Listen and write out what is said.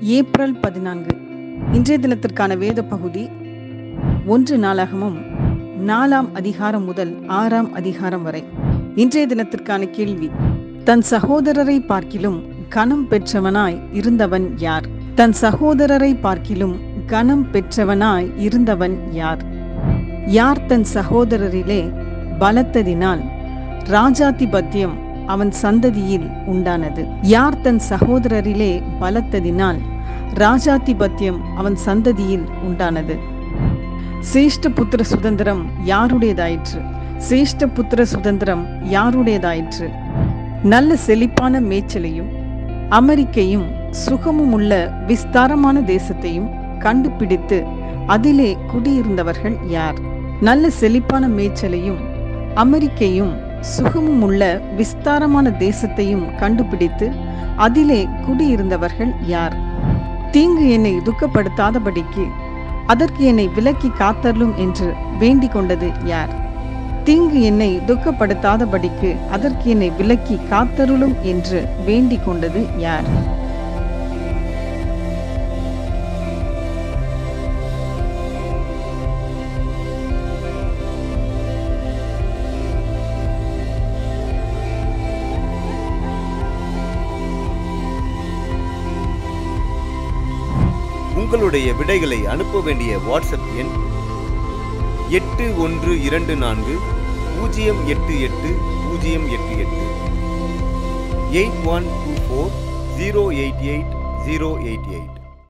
April பதினான்கு இன்றைய தினத்திற்கான வேத பகுதி ஒன்று நாளாகமும் நாலாம் அதிகாரம் முதல் ஆறாம் அதிகாரம் வரை இன்றைய தினத்திற்கான கேள்வி தன் சகோதரரை பார்க்கிலும் கனம் பெற்றவனாய் இருந்தவன் யார் தன் சகோதரரை பார்க்கிலும் கனம் பெற்றவனாய் இருந்தவன் யார் யார் தன் சகோதரரிலே பலத்ததினால் ராஜாதிபத்தியம் அவன் சந்ததியில் உண்டானது யார் தன் சகோதரரிலே பலத்ததினால் ராஜாதிபத்தியம் அவன் சந்ததியில் உண்டானது சிரேஷ்ட புத்திர சுதந்திரம் யாருடையதாயிற்று சிரேஷ்ட புத்திர சுதந்திரம் யாருடையதாயிற்று நல்ல செழிப்பான மேய்ச்சலையும் அமெரிக்கையும் சுகமும் உள்ள விஸ்தாரமான தேசத்தையும் கண்டுபிடித்து அதிலே குடியிருந்தவர்கள் யார் நல்ல செழிப்பான மேய்ச்சலையும் அமெரிக்கையும் சுகமும் உள்ள விஸ்தாரமான தேசத்தையும் கண்டுபிடித்து அதிலே குடியிருந்தவர்கள் யார் தீங்கு என்னை துக்கப்படுத்தாதபடிக்கு அதற்கு என்னை விலக்கி காத்தருளும் என்று வேண்டிக் கொண்டது யார் தீங்கு என்னை துக்கப்படுத்தாதபடிக்கு அதற்கு என்னை விலக்கி காத்தருளும் என்று வேண்டிக் கொண்டது யார் உங்களுடைய விடைகளை அனுப்ப வேண்டிய வாட்ஸ்அப் எண் எட்டு ஒன்று இரண்டு நான்கு பூஜ்ஜியம் எட்டு எட்டு பூஜ்ஜியம் எட்டு எட்டு eight one two four zero eight eight zero eight eight